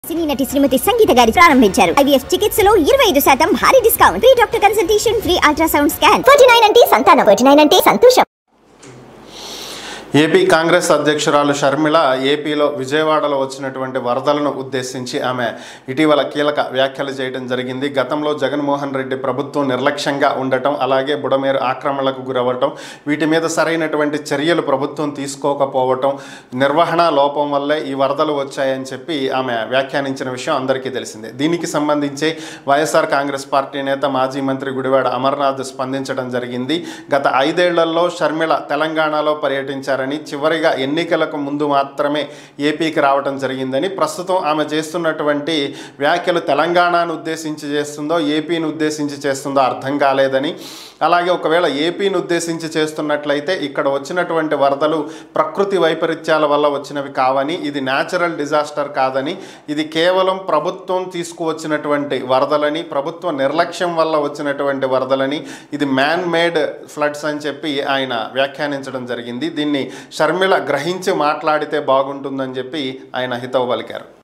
సినీ నటి శ్రీమతి సంగీత గారి ప్రారంభించారు ఐవీఎఫ్ చికిత్సలో ఇరవై ఐదు శాతం భారీ discount free doctor consultation free ultrasound scan forty nine అంటే సంతానం ఫోర్టీ నైన్ అంటే సంతోషం ఏపీ కాంగ్రెస్ అధ్యక్షురాలు షర్మిల ఏపీలో విజయవాడలో వచ్చినటువంటి వరదలను ఉద్దేశించి ఆమె ఇటీవల కీలక వ్యాఖ్యలు చేయడం జరిగింది గతంలో జగన్మోహన్ రెడ్డి ప్రభుత్వం నిర్లక్ష్యంగా ఉండటం అలాగే బుడమేరు ఆక్రమణలకు గురవ్వటం వీటి మీద సరైనటువంటి చర్యలు ప్రభుత్వం తీసుకోకపోవటం నిర్వహణ లోపం వల్లే ఈ వరదలు వచ్చాయని చెప్పి ఆమె వ్యాఖ్యానించిన విషయం అందరికీ తెలిసిందే దీనికి సంబంధించి వైఎస్ఆర్ కాంగ్రెస్ పార్టీ నేత మాజీ మంత్రి గుడివాడ అమర్నాథ్ స్పందించడం జరిగింది గత ఐదేళ్లలో షర్మిల తెలంగాణలో పర్యటించారని చివరిగా ఎన్నికలకు ముందు మాత్రమే ఏపీకి రావడం జరిగిందని ప్రస్తుతం ఆమె చేస్తున్నటువంటి వ్యాఖ్యలు తెలంగాణను ఉద్దేశించి చేస్తుందో ఏపీని ఉద్దేశించి చేస్తుందో అర్థం కాలేదని అలాగే ఒకవేళ ఏపీని ఉద్దేశించి చేస్తున్నట్లయితే ఇక్కడ వచ్చినటువంటి వరదలు ప్రకృతి వైపరీత్యాల వల్ల వచ్చినవి కావని ఇది న్యాచురల్ డిజాస్టర్ కాదని ఇది కేవలం ప్రభుత్వం తీసుకువచ్చినటువంటి వరదలని ప్రభుత్వ నిర్లక్ష్యం వల్ల వచ్చినటువంటి వరదలని ఇది మ్యాన్ మేడ్ ఫ్లడ్స్ అని చెప్పి ఆయన వ్యాఖ్యానించడం జరిగింది దీన్ని షర్మిల గ్రహించి మాట్లాడితే బాగుంటుందని చెప్పి ఆయన హితవు పలికారు